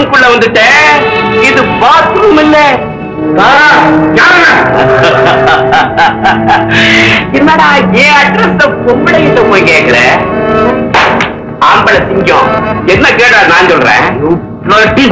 வீட்டுக்குள்ள வந்துட்டேன் இது பாத்ரூம் இல்ல என்னடா ஏன் அட்ரஸ் பொம்பளை கிட்ட போய் கேக்குற ஆம்பளை சிங்கம் என்ன கேடா நான் சொல்றேன் bloody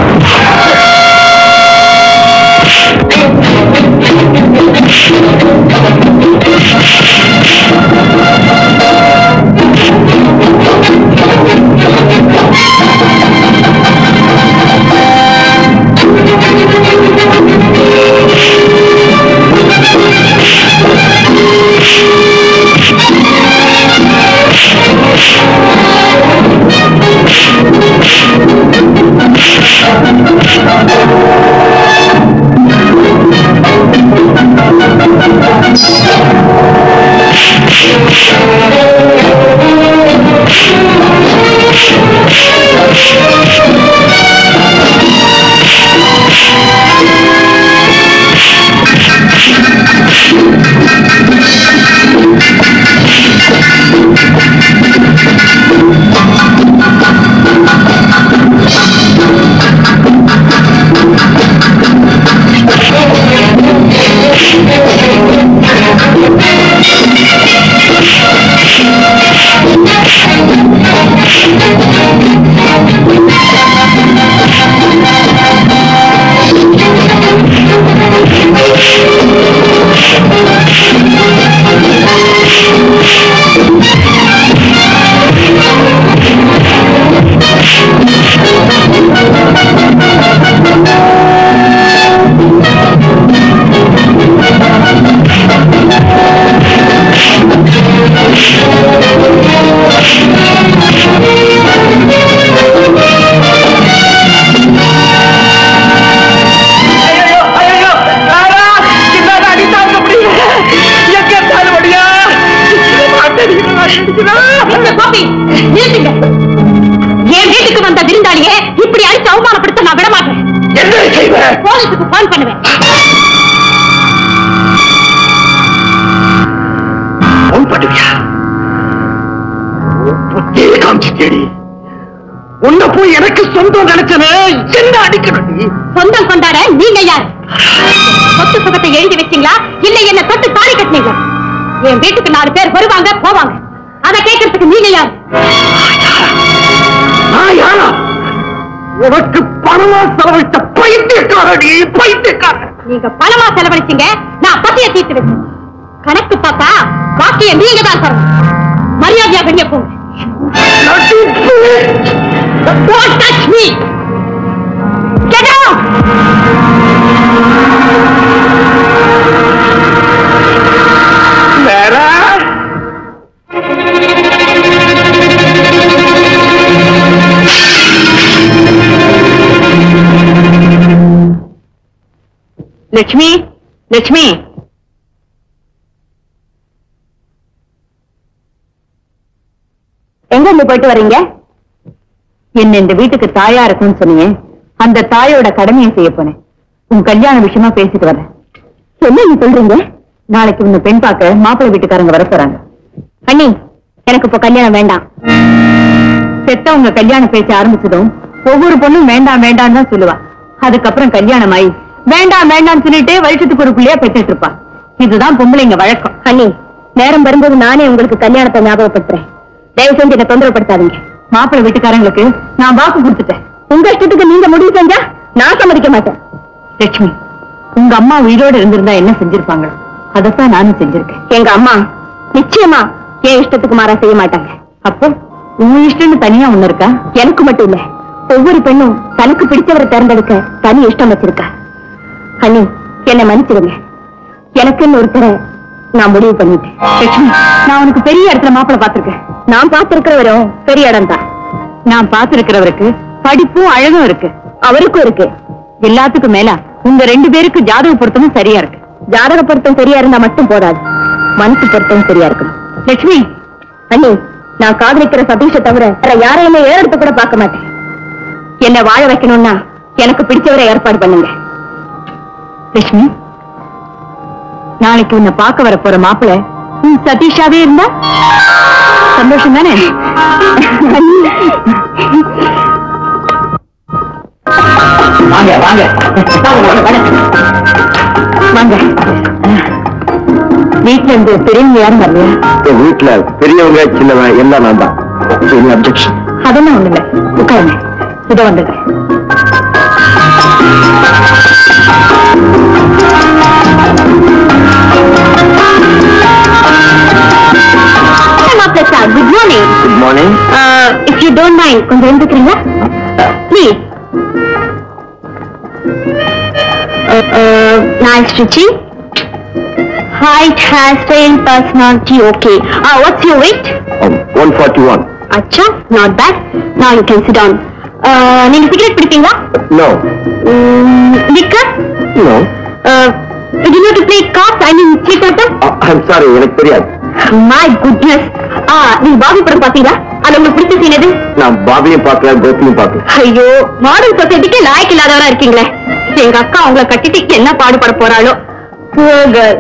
ஐயோ, ஐயோ, லாரா, என்னால அடி தாங்க முடியல. எங்க இருந்தாலும் வழியா? மாட்டேன், அடிக்கிறான். மிஸ்டர் கோபி நிறுத்துங்க என் வீட்டுக்கு வந்த விருந்தாளியே இப்படி அடிச்சு அவமானப்படுத்த நான் விட மாட்டேன் என்ன செய்வ போலீஸுக்கு போன் பண்ணுவேன் ஃபோன் பண்ணுவியா உன் புத்தியை காமிச்சிட்டேடி உன்னை போய் எனக்கு சொந்தம் நினைச்சனே என்ன அடிக்கணும் நீ சொந்தம் கொண்டாட நீங்க யார் சொத்து சுகத்தை எழுதி வச்சீங்களா இல்ல என்ன தொட்டு தாலி கட்டினீங்களா என் வீட்டுக்கு நாலு பேர் வருவாங்க போவாங்க அதை கேட்கறதுக்கு நீங்க யார் நான் யாரா உனக்கு பணமா செலவழித்த பைத்தியக்காரடி பைத்தியக்கார நீங்க பணமா செலவழிச்சீங்க நான் பத்திய தீர்த்து வச்சேன் கணக்கு பார்த்தா பாக்கிய நீங்க தான் தரணும் மரியாதையா வெளியே போங்க நடிப்பு Don't touch me! Get out! வேற லட்சுமி லட்சுமி எங்க இருந்து போயிட்டு வர்றீங்க என்ன இந்த வீட்டுக்கு தாயா இருக்கும்னு சொன்னீங்க அந்த தாயோட கடமையை செய்ய போனேன் உன் கல்யாண விஷயமா பேசிட்டு வரேன் என்ன நீ சொல்றீங்க நாளைக்கு உன்னை பெண் பார்க்க மாப்பிள்ளை வீட்டுக்காரங்க வர போறாங்க அண்ணி எனக்கு இப்ப கல்யாணம் வேண்டாம் பெத்தவங்க கல்யாணம் பேச ஆரம்பிச்சதும் ஒவ்வொரு பொண்ணும் வேண்டாம் வேண்டாம் தான் சொல்லுவா அதுக்கப்புறம் கல்யாணம் ஆயி வேண்டாம் வேண்டாம்னு சொல்லிட்டு வருஷத்துக்கு ஒரு பிள்ளையா பெற்றுட்டு இருப்பா இதுதான் பொம்பளைங்க வழக்கம் அண்ணி நேரம் வரும்போது நானே உங்களுக்கு கல்யாணத்தை ஞாபகப்படுத்துறேன் தயவு செஞ்சு என்ன தொந்தரவுப்படுத்தாதீங்க மாப்பிள்ளை வீட்டுக்காரங்களுக்கு நான் வாக்கு கொடுத்துட்டேன் உங்க இஷ்டத்துக்கு நீங்க முடிவு செஞ்சா நான் சம்மதிக்க மாட்டேன் லட்சுமி உங்க அம்மா உயிரோடு இருந்திருந்தா என்ன செஞ்சிருப்பாங்க அதைத்தான் நானும் செஞ்சிருக்கேன் எங்க அம்மா நிச்சயமா என் இஷ்டத்துக்கு மாறா செய்ய மாட்டாங்க அப்போ உன் இஷ்டம்னு தனியா ஒண்ணு இருக்கா எனக்கு மட்டும் இல்ல ஒவ்வொரு பெண்ணும் தனக்கு பிடிச்சவரை தேர்ந்தெடுக்க தனி இஷ்டம் வச்சிருக்கா அண்ணி என்னை மன்னிச்சிருங்க எனக்குன்னு ஒருத்தரை நான் முடிவு பண்ணிட்டேன் லட்சுமி நான் உனக்கு பெரிய இடத்துல மாப்பிள்ள பாத்திருக்கேன் நான் பார்த்திருக்கிறவரும் பெரிய இடம் தான் நான் பார்த்திருக்கிறவருக்கு படிப்பும் அழகும் இருக்கு அவருக்கும் இருக்கு எல்லாத்துக்கும் மேல உங்க ரெண்டு பேருக்கு ஜாதக பொருத்தமும் சரியா இருக்கு ஜாதக பொருத்தம் சரியா இருந்தா மட்டும் போதாது மனசு பொருத்தம் சரியா இருக்கணும் லட்சுமி அண்ணி நான் காதலிக்கிற சதீஷை தவிர வேற யாரையுமே ஏறெடுத்து கூட பார்க்க மாட்டேன் என்ன வாழ வைக்கணும்னா எனக்கு பிடிச்சவரை ஏற்பாடு பண்ணுங்க லட்சுமி நாளைக்கு உன்னை பார்க்க வர போற மாப்பிள உன் சதீஷாவே இருந்தா சந்தோஷம் தானே வாங்க வாங்க வாங்க வீட்டுல இருந்து பெரியவங்க யாரும் வரலையா என் வீட்டுல பெரியவங்க சின்னவங்க எல்லாம் நான் தான் எனி அப்செக்ஷன் அதெல்லாம் ஒண்ணு இல்ல உட்காருங்க இத வந்தது good morning good morning if you don't mind கொஞ்சம் எழுந்துக்கிறீங்களா please nice stitching height, hairstyle, personality, okay. Uh, what's your weight? One forty one Acha, not bad. Now you can sit down. Uh, நீங்க cigarette பிடிப்பீங்களா no liquor no you know to play cards I mean சீட்டாட்டம் I'm sorry எனக்கு தெரியாது my goodness ஆ நீங்க Bobby படம் பாத்தீங்களா அது உங்களுக்கு பிடிச்ச சீன் எது நான் பாபியும் பார்க்கல கோபியும் பார்க்கல ஐயோ மாடர்ன் சொசைட்டிக்கு லாய்க்கு இல்லாதவரா இருக்கீங்களே எங்க அக்கா உங்களை கட்டிட்டு என்ன பாடுபட போறாளோ Poor girl.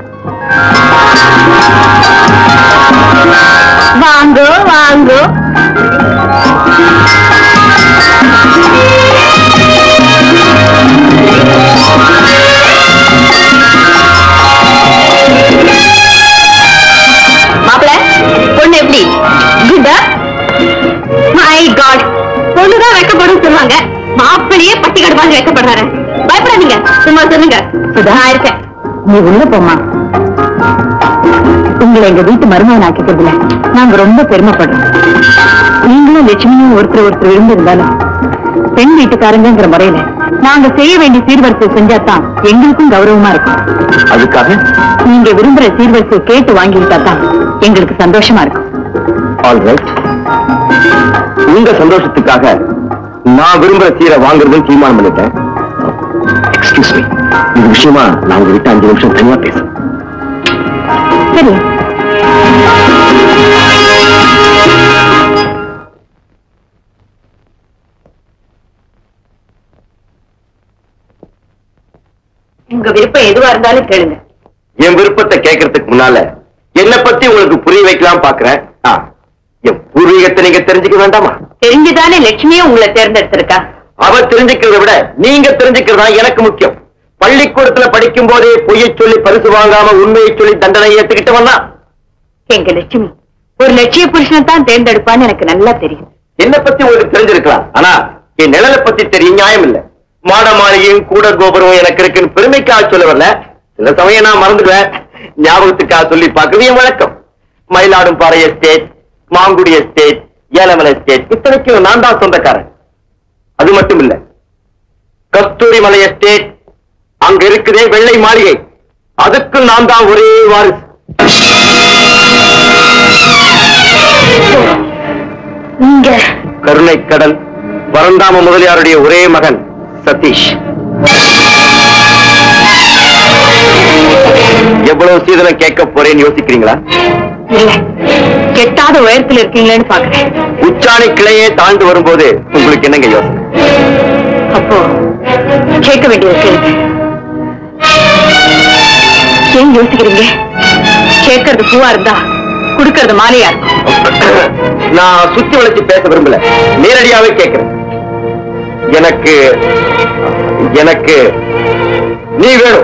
வாங்கோ வாங்கோ மாப்பிள பொண்ணு எப்படி குட்டா மை காட் பொண்ணுதான் வெக்கப்படும் சொல்லுவாங்க மாப்பிளையே பட்டி கடுப்பாங்க வெக்கப்படுறாரு பயப்படாதீங்க சும்மா சொல்லுங்க சுதா இருக்கேன் நீ உள்ள போமா உங்களை எங்க வீட்டு மருமகன் ஆக்கிக்கிறதுல நாங்க ரொம்ப பெருமைப்படுறோம் நீங்களும் லட்சுமியும் ஒருத்தர் ஒருத்தர் இருந்திருந்தாலும் பெண் வீட்டுக்காரங்கிற முறையில நாங்க செய்ய வேண்டிய சீர்வரிசை செஞ்சாதான் எங்களுக்கும் கௌரவமா இருக்கும் அதுக்காக நீங்க விரும்புற சீர்வரிசை கேட்டு வாங்கிக்கிட்டா தான் எங்களுக்கு சந்தோஷமா இருக்கும் ஆல் ரைட் உங்க சந்தோஷத்துக்காக நான் விரும்புற சீரை வாங்குறதுன்னு தீர்மானம் பண்ணிட்டேன் எக்ஸ்கியூஸ் மீ இது விஷயமா நான் உங்க விட்டு அஞ்சு நிமிஷம் தனியா பேசுறேன் சரி உங்க விருப்பம் எதுவா இருந்தாலும் கேளுங்க என் விருப்பத்தை கேட்கறதுக்கு முன்னால என்ன பத்தி உங்களுக்கு புரிய வைக்கலாம் பாக்குறேன் ஆ, என் பூர்வீகத்தை நீங்க தெரிஞ்சுக்க வேண்டாமா தெரிஞ்சுதானே லட்சுமியும் உங்களை தேர்ந்தெடுத்திருக்கா அவ தெரிஞ்சுக்கிறத விட நீங்க தெரிஞ்சுக்கிறதா எனக்கு முக்கியம் பள்ளிக்கூடத்துல படிக்கும் போதே பொய்யை சொல்லி பரிசு வாங்காம உண்மையை சொல்லி தண்டனை ஏத்துக்கிட்டவன் தான் எங்க லட்சுமி ஒரு லட்சிய புருஷனை தான் தேர்ந்தெடுப்பான்னு எனக்கு நல்லா தெரியும் என்ன பத்தி உங்களுக்கு தெரிஞ்சிருக்கலாம் ஆனா என் நிழலை பத்தி தெரியும் நியாயம் இல்ல மாட மாளிகையும் கூட கோபுரம் எனக்கு இருக்குன்னு பெருமைக்காக சொல்ல வரல சில சமயம் நான் மறந்துடுவேன் ஞாபகத்துக்காக சொல்லி பார்க்கறது என் வழக்கம் Mayiladum Parai estate Mangudi estate Elamalai estate இத்தனைக்கும் நான் தான் சொந்தக்காரன் அது மட்டும் இல்ல கஸ்தூரி மலை எஸ்டேட் அங்க இருக்குதே வெள்ளை மாளிகை அதுக்கு நான் தான் ஒரே வாரிசு நீங்க கருணை கடல் பரந்தாம முதலியாருடைய ஒரே மகன் சதீஷ் எவ்வளவு சீதனம் கேட்க போறேன்னு யோசிக்கிறீங்களா இல்ல கெட்டாத உயரத்துல இருக்கீங்களேன்னு பாக்குறேன் உச்சாணி கிளையே தாழ்ந்து வரும்போது உங்களுக்கு என்னங்க யோசனை அப்போ கேட்க வேண்டியது கேளுங்க ஏன் யோசிக்கிறீங்க கேட்கறது பூவா இருந்தா கொடுக்கறது மாலையா இருக்கும் நான் சுத்தி வளைச்சு பேச விரும்பல நேரடியாவே கேட்கிறேன் எனக்கு எனக்கு நீ வேணும்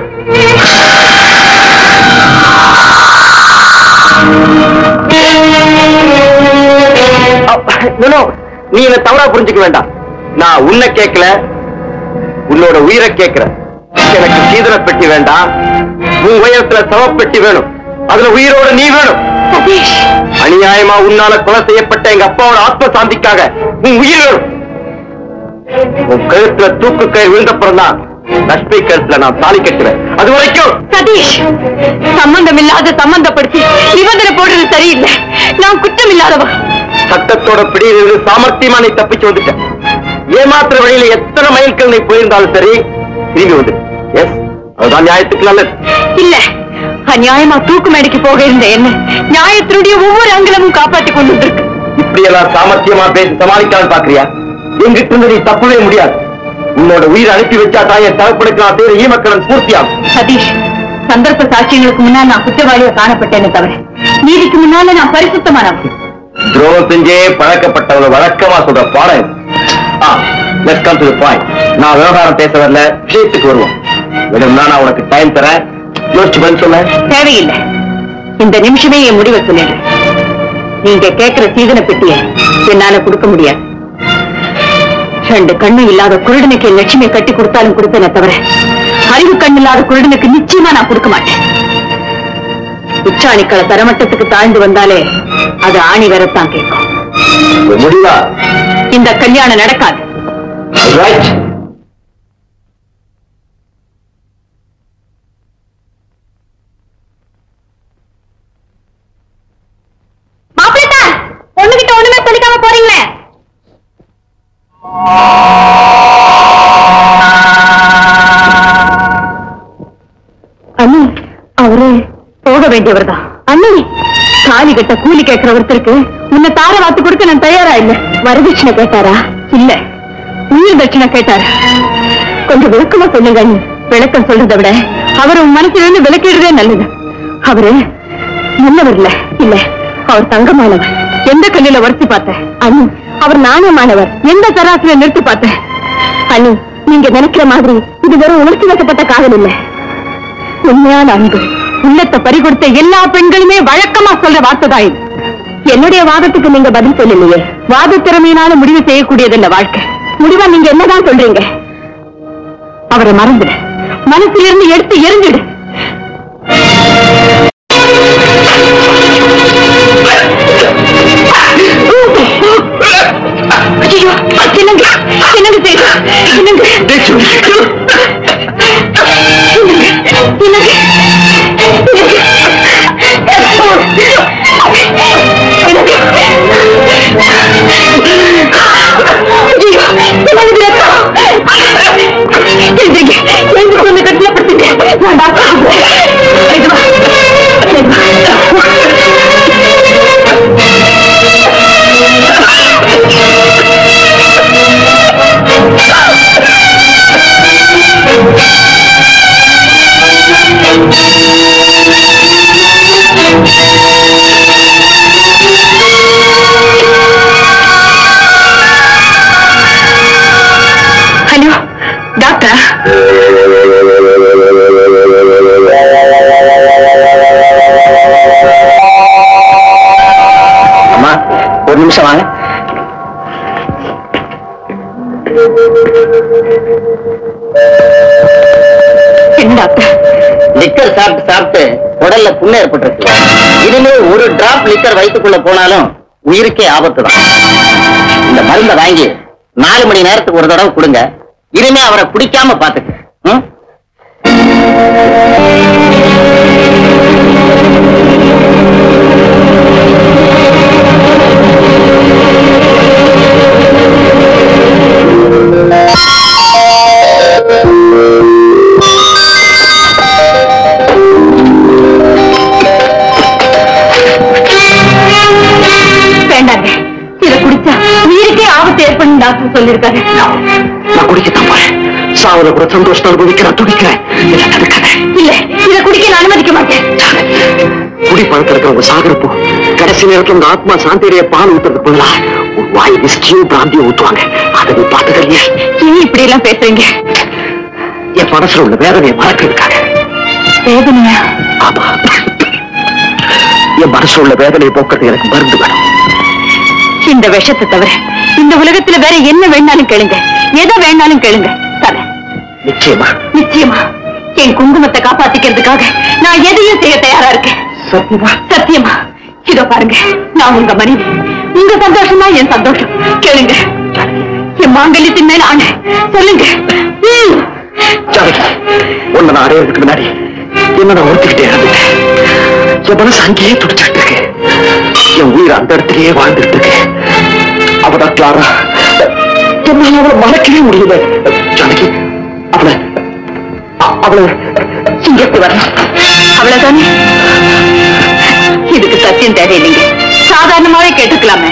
அப்ப, no, no, நீ என்ன தவறா புரிஞ்சுக்க வேண்டாம் நான் உன்னை கேட்கல உன்னோட உயிரை கேட்கிறேன் எனக்கு சீதன பெட்டி வேண்டாம் உன் உயரத்துல சவப்பெட்டி வேணும் அதுல உயிரோட நீ வேணும் சதீஷ் அநியாயமா உன்னால கொலை செய்யப்பட்ட எங்க அப்பாவோட ஆத்ம சாந்திக்காக உன் உயிர் வேணும் உன் கழுத்துல தூக்கு கயிறு விழுந்தப்புறம் தான் லட்சுமி கழுத்துல நான் தாலி கட்டுவேன் அது வரைக்கும் சதீஷ் சம்பந்தம் இல்லாத சம்பந்தப்படுத்தி நிபந்தனை போடுறது சரியில்லை நான் குற்றம் இல்லாதவா சட்டத்தோட பிடியிலிருந்து சாமர்த்தியமா நீ தப்பிச்சு வந்துட்டேன் ஏமாத்துற வழியில எத்தனை மைல்கள் நீ போயிருந்தாலும் சரி திரும்பி வந்து எஸ் அதுதான் நியாயத்துக்கு நல்லது இல்ல அநியாயமா தூக்கு மேடைக்கு போக இருந்த என்ன நியாயத்தினுடைய ஒவ்வொரு அங்கலமும் காப்பாத்தி கொண்டு வந்திருக்கு இப்படி எல்லாம் சாமர்த்தியமா பேசி சமாளிக்காமல் பாக்குறியா எங்கிட்ட இருந்து நீ தப்பவே முடியாது உன்னோட உயிரை அனுப்பி வச்சா தான் என் தகப்பனுக்கு நான் செய்யற ஈமக்கடன் பூர்த்தியாகும் சதீஷ் சந்தர்ப்ப சாட்சியங்களுக்கு முன்னால் நான் குற்றவாளியா காணப்பட்டேனே தவிர நீதிக்கு முன்னால நான் பரிசுத்தமானவன் துரோகம் செஞ்சே பழக்கப்பட்டவங்க வழக்கமா சொல்ற பாடம் இது. ஆ, let's come to the point நான் விவகாரம் பேச வரல விஷயத்துக்கு வருவோம் வேணும்னா நான் உனக்கு டைம் தரேன் யோசிச்சு பதில் சொல்ல தேவையில்லை இந்த நிமிஷமே என் முடிவை சொல்லிடுறேன் நீங்க கேட்கிற சீதன பெட்டிய என்னால கொடுக்க முடியாது ரெண்டு கண்ணு இல்லாத குருடனுக்கு என் லட்சுமியை கட்டி கொடுத்தாலும் கொடுப்பேனே தவிர அறிவு கண் இல்லாத குருடனுக்கு நிச்சயமா நான் கொடுக்க மாட்டேன் உச்சாணிக்கள தரமட்டத்துக்கு தாழ்ந்து வந்தாலே அது ஆணி வரத்தான் கேட்கும் உங்க முடிவா இந்த கல்யாணம் நடக்காது ரைட் மாப்பிள்ளா பொண்ணுகிட்ட ஒண்ணுமே சொல்லிக்காம போறீங்களே அண்ணி அவரு போக வேண்டியவர் தான் அண்ணி தாலி கட்ட கூலி கேட்கிற ஒருத்தருக்கு உன்னை தார வாத்து கொடுக்க நான் தயாரா இல்ல வரதட்சணை கேட்டாரா இல்ல உயிர் தட்சணை கேட்டாரு கொஞ்சம் விளக்கமா சொல்லுங்க அண்ணி விளக்கம் சொல்றதை விட அவர் உன் மனசுல இருந்து விளக்கிடுறதே நல்லது அவரு நல்லவர் இல்ல இல்ல அவர் தங்கமானவர் எந்த கல்லில உரசி பார்த்தேன் அண்ணி அவர் நாணயமானவர் எந்த தராசுல நிறுத்தி பார்த்தேன் அண்ணி நீங்க நினைக்கிற மாதிரி இது வெறும் உணர்ச்சி வசப்பட்ட காதல் இல்ல உண்மையான அன்பு உள்ளத்தை பறிகொடுத்த எல்லா பெண்களுமே வழக்கமா சொல்ற வார்த்தைதான் இது என்னுடைய வாதத்துக்கு நீங்க பதில் சொல்லலையே வாத திறமையினால முடிவு செய்யக்கூடியதில்ல வாழ்க்கை முடிவா நீங்க என்னதான் சொல்றீங்க அவரை மறந்துடு மனசுல இருந்து எடுத்து எரிஞ்சிடு ஐயோ என்னங்க என்னங்க செய்யுது என்னங்க என்னங்க ஹலோ டாக்டர் அம்மா ஒரு நிமிஷம் வாங்க என்ன டாக்டர் லிக்கர் சாப்பிட்டு சாப்பிட்டு உடல்ல புண்ணு ஏற்பட்டிருக்கு இனிமே ஒரு டிராப் லிக்கர் வயிற்றுக்குள்ள போனாலும் உயிருக்கே ஆபத்து தான் இந்த மருந்தை வாங்கி நாலு மணி நேரத்துக்கு ஒரு தடவை கொடுங்க இனிமே அவரை குடிக்காம பாத்துக்க ம்? வேண்டாங்க இத குடிச்சா உயிருக்கே ஆபத்து ஏற்படும் டாக்டர் சொல்லியிருக்காரு நான் குடிக்கத்தான் போறேன் சாவல கூட சந்தோஷத்தை அனுபவிக்கிறேன் துடிக்கிறேன் இதை தடுக்காத இல்ல இத குடிக்க நான் அனுமதிக்க மாட்டேன் குடி பழக்கம் இருக்கிறவங்க சாகிறப்போ கடைசி நேரத்துல உங்க ஆத்மா சாந்திரிய பால் ஊத்துறதுக்கு பதிலா ஒரு வாய் விஸ்கியும் பிராந்தியும் ஊத்துவாங்க அதை நீ பாத்துக்கலையே ஏன் இப்படி எல்லாம் பேசுறீங்க என் மனசுல உள்ள வேதனையை மறக்கிறதுக்காக வேதனையா ஆமா என் மனசுல உள்ள வேதனையை போக்குறது எனக்கு மருந்து வேணும் இந்த விஷத்தை தவிர இந்த உலகத்துல வேற என்ன வேணாலும் கேளுங்க எதை வேணாலும் கேளுங்க தரேன் நிச்சயமா நிச்சயமா என் குங்குமத்தை காப்பாத்திக்கிறதுக்காக நான் எதையும் செய்ய தயாரா இருக்கேன் சத்தியமா சத்தியமா இதோ பாருங்க நான் உங்க மனைவி உங்க சந்தோஷம் தான் என் சந்தோஷம் கேளுங்க என் மாங்கல்யத்தின் மேல ஆணை சொல்லுங்க ம். ஜானகி உன்னை நான் அடையிறதுக்கு முன்னாடி என்ன நான் ஒருத்திக்கிட்டே இருந்துட்டேன் என் மனசு அங்கேயே துடிச்சுட்டு இருக்கு என் உயிர் அந்த இடத்துலயே வாழ்ந்துட்டு இருக்கு அவதான் கிளாரா என்னால அவளை மறக்கவே முடியல ஜானகி அவளை அ- அவளை இங்கத்து வரணும் அவ்வளவுதானே இதுக்கு சத்தியம் தேவையில்லைங்க சாதாரணமாவே கேட்டுக்கலாமே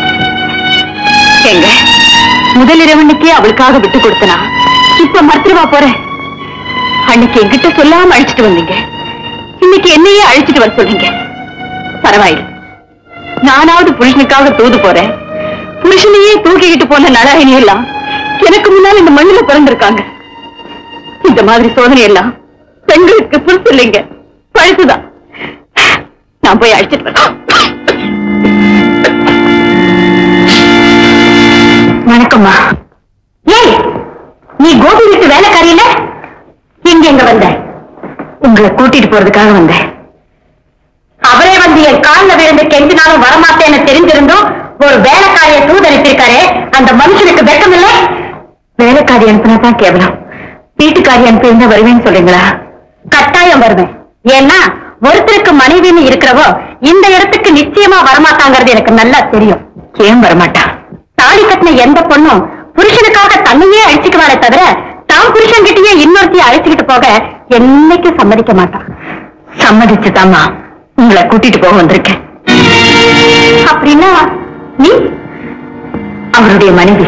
எங்க முதல் இரவனுக்கே அவளுக்காக விட்டு கொடுத்தனா இப்ப மறுத்துருவா போறேன் அன்னைக்கு என்கிட்ட சொல்லாம அழைச்சிட்டு வந்தீங்க இன்னைக்கு என்னையே அழைச்சிட்டு வர சொல்றீங்க பரவாயில்லை நானாவது புருஷனுக்காக தூது போறேன் புருஷனையே தூக்கிக்கிட்டு போன நடாயினி எல்லாம் எனக்கு முன்னால் இந்த மண்ணுல பிறந்திருக்காங்க இந்த மாதிரி சோதனை எல்லாம் பெண்களுக்கு புதுசு இல்லைங்க பழுத்துதான் நான் போய் அழைச்சிட்டு வரேன் வணக்கம்மா ஏய் நீ கோபி வீட்டு வேலைக்காரியில இங்க எங்க வந்த உங்களை கூட்டிட்டு போறதுக்காக வந்தேன் அவரே வந்து என் காலில் விழுந்து கெஞ்சினாலும் வரமாட்டேன்னு தெரிஞ்சிருந்தும் ஒரு வேலைக்காரிய தூதரித்திருக்காரே அந்த மனுஷனுக்கு வெட்கம் இல்லை வேலைக்காரி அனுப்புனா தான் கேவலம் வீட்டுக்காரி அனுப்பி வருவேன்னு சொல்றீங்களா கட்டாயம் வருவேன் ஏன்னா ஒருத்தருக்கு மனைவின்னு இருக்கிறவோ இந்த இடத்துக்கு நிச்சயமா வரமாட்டாங்கிறது எனக்கு நல்லா தெரியும் ஏன் வரமாட்டா தாலி கட்டின எந்த பொண்ணும் புருஷனுக்காக தன்னையே அழிச்சுக்குவாரே தவிர தான் புருஷன் கிட்டயே இன்னொருத்தைய அழைச்சுக்கிட்டு போக என்னைக்கும் சம்மதிக்க மாட்டான் சம்மதிச்சுதாம்மா உங்களை கூட்டிட்டு போக வந்திருக்கேன் அப்படின்னா நீ அவருடைய மனைவி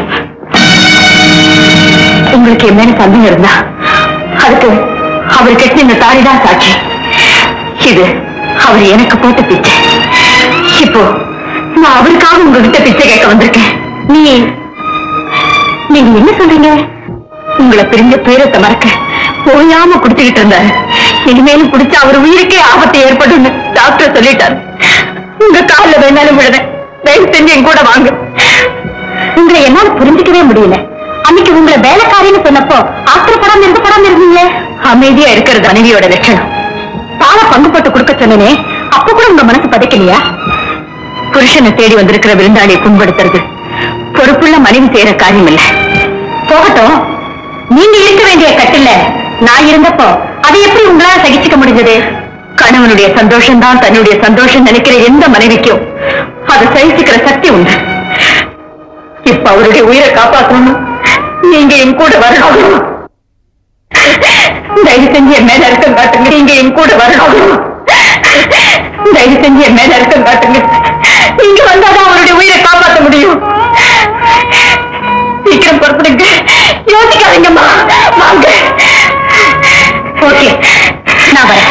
உங்களுக்கு என் மேல சந்தேகம் இருந்தா அதுக்கு அவர் கட்டின இந்த தாடிதான் சாட்சி இது அவர் எனக்கு போட்ட பிச்சை இப்போ நான் அவருக்காக உங்ககிட்ட பிச்சை கேட்க வந்திருக்கேன் நீ நீங்க என்ன சொல்றீங்க உங்களை பிரிஞ்ச பேரத்தை மறக்க ஓயாம குடிச்சுக்கிட்டு இருந்தாரு இனிமேலும் குடிச்சா அவர் உயிருக்கே ஆபத்து ஏற்படும் டாக்டர் சொல்லிட்டாரு உங்க காலில் வேணாலும் விழுறேன் தயவு செஞ்சு என் கூட வாங்க உங்களை என்னால புரிஞ்சுக்கவே முடியல அன்னைக்கு உங்களை வேலைக்காரின்னு சொன்னப்போ ஆத்திரப்படாம இருந்து படாம இருந்தீங்க அமைதியா இருக்கிறது மனைவியோட லட்சணம் பால பங்கு போட்டு கொடுக்க சொன்னனே அப்ப கூட உங்க மனசு பதைக்கலையா புருஷனை தேடி வந்திருக்கிற விருந்தாளியை புண்படுத்துறது பொறுப்புள்ள மனைவி செய்யற காரியம் இல்ல போகட்டும் நீங்க இருக்க வேண்டிய கட்டில்ல நான் இருந்தப்போ அதை எப்படி உங்களால சகிச்சுக்க முடிஞ்சது கணவனுடைய சந்தோஷம் தான் தன்னுடைய சந்தோஷம் நினைக்கிற எந்த மனைவிக்கும் அதை சகிச்சுக்கிற சக்தி உண்டு இப்ப அவருடைய உயிரை காப்பாற்றணும் நீங்க என் கூட வரணும் தயவு செஞ்சு என் மேல இருக்கம் காட்டுங்க நீங்க என் கூட வரணும் தயவு செஞ்சு என் மேல இருக்கம் காட்டுங்க நீங்க வந்தாதான் அவருடைய உயிரை காப்பாற்ற முடியும் சீக்கிரம் புறப்படுங்க யோசிக்காதீங்கம்மா வாங்க ஓகே நான் வரேன்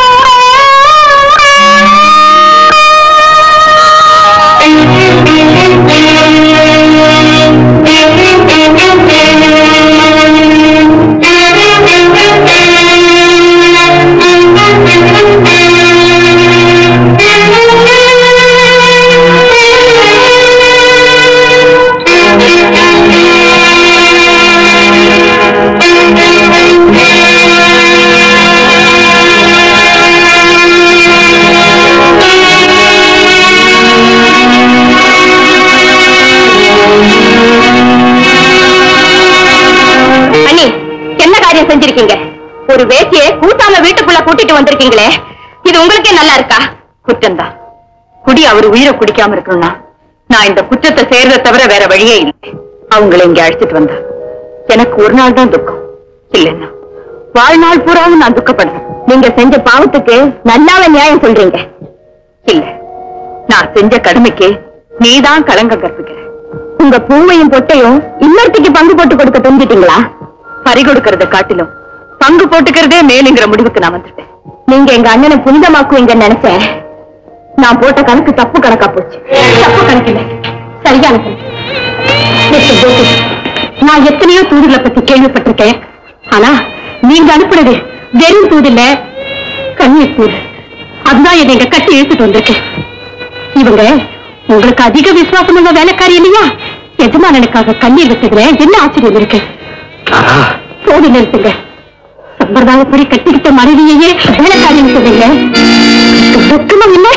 அண்ணி என்ன காரியம் செஞ்சிருக்கீங்க ஒரு வேட்டியை கூட்டாம வீட்டுக்குள்ள கூட்டிட்டு வந்திருக்கீங்களே இது உங்களுக்கே நல்லா இருக்கா குற்றம்தான் குடி அவர் உயிரை குடிக்காம இருக்கணும்னா நான் இந்த குற்றத்தை செய்யறதை தவிர வேற வழியே இல்லை அவங்களை இங்க அழைச்சிட்டு வந்தா எனக்கு ஒரு நாள் தான் துக்கம் இல்லைன்னா வாழ்நாள் பூராவும் நான் துக்கப்படுறேன் நீங்க செஞ்ச பாவத்துக்கு நல்லாவே நியாயம் சொல்றீங்க இல்ல நான் செஞ்ச கடமைக்கு நீதான் களங்கம் கற்பிக்கிற உங்க பூவையும் பொட்டையும் இன்னொருத்திக்கு பங்கு போட்டு கொடுக்க தெரிஞ்சிட்டீங்களா பறி கொடுக்கறத காட்டிலும் பங்கு போட்டுக்கிறதே மேலுங்கிற முடிவுக்கு நான் வந்துட்டேன் நீங்க எங்க அண்ணனை புனிதமாக்குவீங்கன்னு நினைச்சேன் நான் போட்ட கணக்கு தப்பு கணக்கா போச்சு தப்பு கணக்கு இல்ல சரியான கணக்கு மிஸ்டர் கோபி, நான் எத்தனையோ தூதுகளை பத்தி கேள்விப்பட்டிருக்கேன் ஆனா நீங்க அனுப்புனது வெறும் தூது இல்ல கண்ணீர் தூது அதுதான் என்னை இங்க கட்டி இழுத்துட்டு வந்திருக்கேன் இவங்க உங்களுக்கு அதிக விசுவாசம் உள்ள வேலைக்காரி இல்லையா எஜமானனுக்காக கண்ணீர் விட்டுக்கிறேன் என்ன ஆச்சரியம் இருக்கு போது நிறுத்துங்க சம்பிரதாயப்படி கட்டிக்கிட்ட மனைவியையே வேலைக்காரின்னு சொல்றீங்க வெக்கமும் இல்லை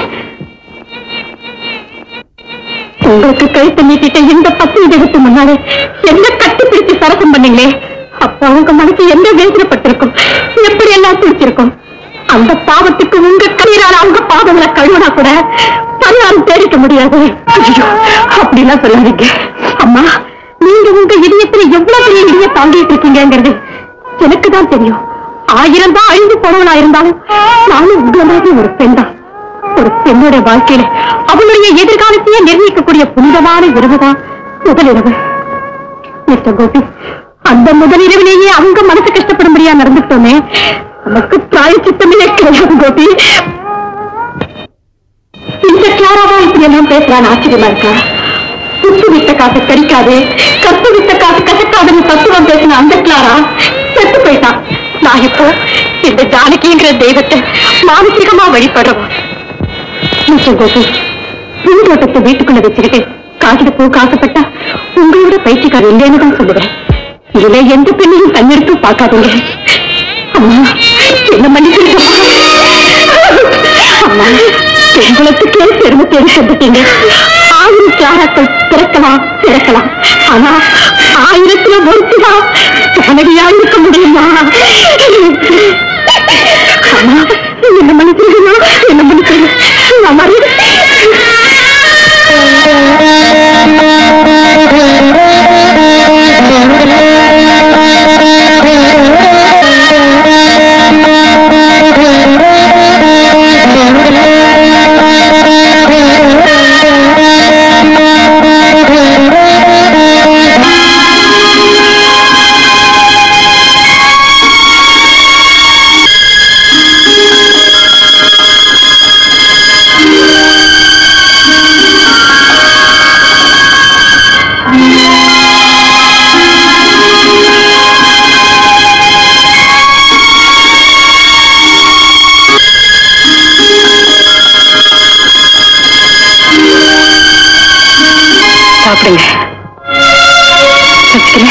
உங்களுக்கு கழுத்து நீட்டிட்ட இந்த பத்து இதற்கு முன்னாலே என்ன கட்டி பிடிச்சு சரசம் பண்ணீங்களே அப்ப அவங்க மனசு என்ன வேதனைப்பட்டிருக்கும் எப்படி எல்லாம் துடிச்சிருக்கும் அந்த பாவத்துக்கு உங்க கண்ணீரால அவங்க பாவங்களை கழுவினா கூட பரிகாரம் தேடிக்க முடியாது ஐயோ, அப்படிலாம் சொல்லாதீங்க அம்மா நீங்க உங்க இதயத்துல எவ்வளவு பெரிய இடிய தாங்கிட்டு இருக்கீங்கிறது எனக்கு தான் தெரியும் ஆயிரம் தான் அழிந்து போனவனா இருந்தாலும் நானும் உங்களை மாதிரி ஒரு பெண் தான் ஒரு பெண்ணுடைய வாழ்க்கையில அவளுடைய எதிர்காலத்தையே நிர்ணயிக்கக்கூடிய புனிதமான இரவுதான் முதலிரவு மிஸ்டர் கோபி அந்த முதலிரவிலேயே அவங்க மனசு கஷ்டப்படும்படியா நடந்துட்டோமே நமக்கு பிராய சித்தமே கிடையாது கோபி இந்த கிளாராவா இப்படி எல்லாம் பேசுறான்னு ஆச்சரியமா இருக்கா துப்பு வித்த காசு கறிக்காது கப்பு வித்த காசு கசக்காதுன்னு தத்துவம் பேசின அந்த கிளாரா செத்து போயிட்டான் நான் இப்போ இந்த ஜானகிங்கிற தெய்வத்தை மானசீகமா வழிபடுறோம் மிச்சம் கோபி பூந்தோட்டத்தை வீட்டுக்குள்ள வச்சுக்கிட்டு காகித பூ காசுப்பட்டா உங்களோட பயிற்சிக்காரர் இல்லைன்னு தான் சொல்லுவேன் இதுல எந்த பெண்ணையும் கண்ணெடுத்து பார்க்காதீங்க அம்மா என்ன மன்னிச்சிருக்கம்மா அம்மா பெண்குலத்துக்கே பெருமை தேடி செஞ்சுட்டீங்க ஆயிரம் தியாகங்கள் பிறக்கலாம் பிறக்கலாம் ஆனா ஆயிரத்துல ஒருத்திதான் கனடியா இருக்க முடியுமா அம்மா என்ன மன்னிச்சிருக்கமா என்ன மன்னிச்சிருக்க நான் மறந்து சாப்பிடுங்க வச்சுக்கிறேன்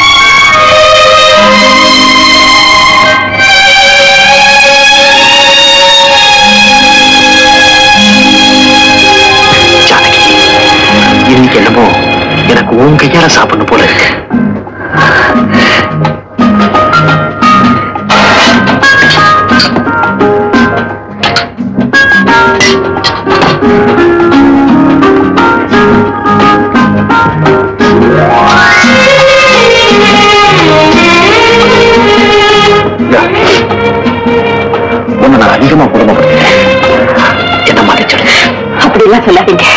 ஜானகி இன்னைக்கு என்னமோ எனக்கு உன் கையால சாப்பிடணும் போல இருக்கு உன்னை நான் அதிகமா குடும்பப்படுத்திட்டேன் என்ன மன்னிச்சிடு அப்படிலாம் சொல்லாதீங்க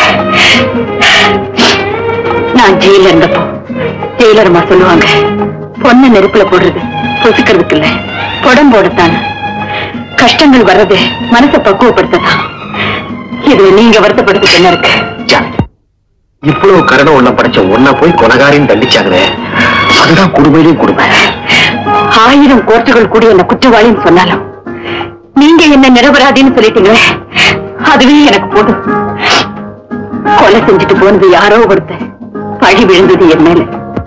நான் ஜெயில இருந்தப்போ ஜெயிலருமா சொல்லுவாங்க பொண்ணை நெருப்புல போடுறது பொசுக்கிறதுக்கு இல்ல புடம் போடத்தான் கஷ்டங்கள் வர்றது மனசை பக்குவப்படுத்ததான் இதுல நீங்க வருத்தப்படுறதுக்கு என்ன இருக்கு ஜானகி இவ்வளவு கருணை உள்ள படைச்ச ஒன்ன போய் கொலகாரின்னு தண்டிச்சாங்களே அதுதான் குடுமையிலையும் கொடுமை ஆயிரம் கோர்ட்டுகள் கூடி என்ன குற்றவாளின்னு சொன்னாலும் நீங்க என்ன நிரபராதின்னு சொல்லிட்டீங்களே அதுவே எனக்கு போதும் கொலை செஞ்சுட்டு போனது யாரோ ஒருத்தர் பழி விழுந்தது என் மேல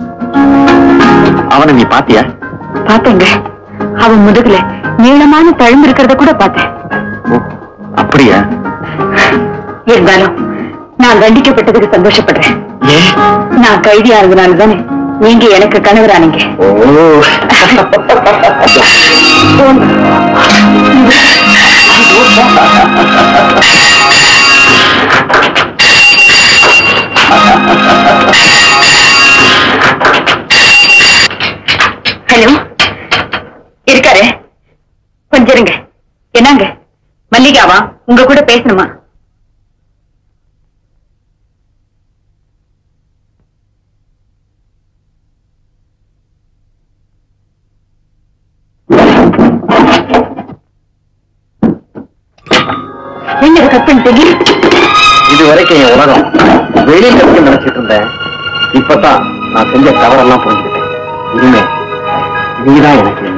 அவனை நீ பாத்தியா பார்த்தேங்க அவன் முதுகுல நீளமான தழும்பு இருக்கிறத கூட பார்த்தேன் ஓ, அப்படியா இருந்தாலும் நான் தண்டிக்கப்பட்டதுக்கு சந்தோஷப்படுறேன் ஏன் நான் கைதியா இருந்தனால தானே நீங்க எனக்கு கணவரானீங்க ஓ ஹலோ இருக்காரு கொஞ்சம் இருங்க என்னங்க மல்லிகாவா உங்க கூட பேசணுமா என்ன கட் பண்ணிட்டீங்க இது வரைக்கும் என் உலகம் வெளியில இருக்கு நினைச்சிட்டு இருந்தேன் இப்பதான் நான் செஞ்ச தவறெல்லாம் புரிஞ்சுக்கிட்டேன் இனிமே நீதான் எனக்கு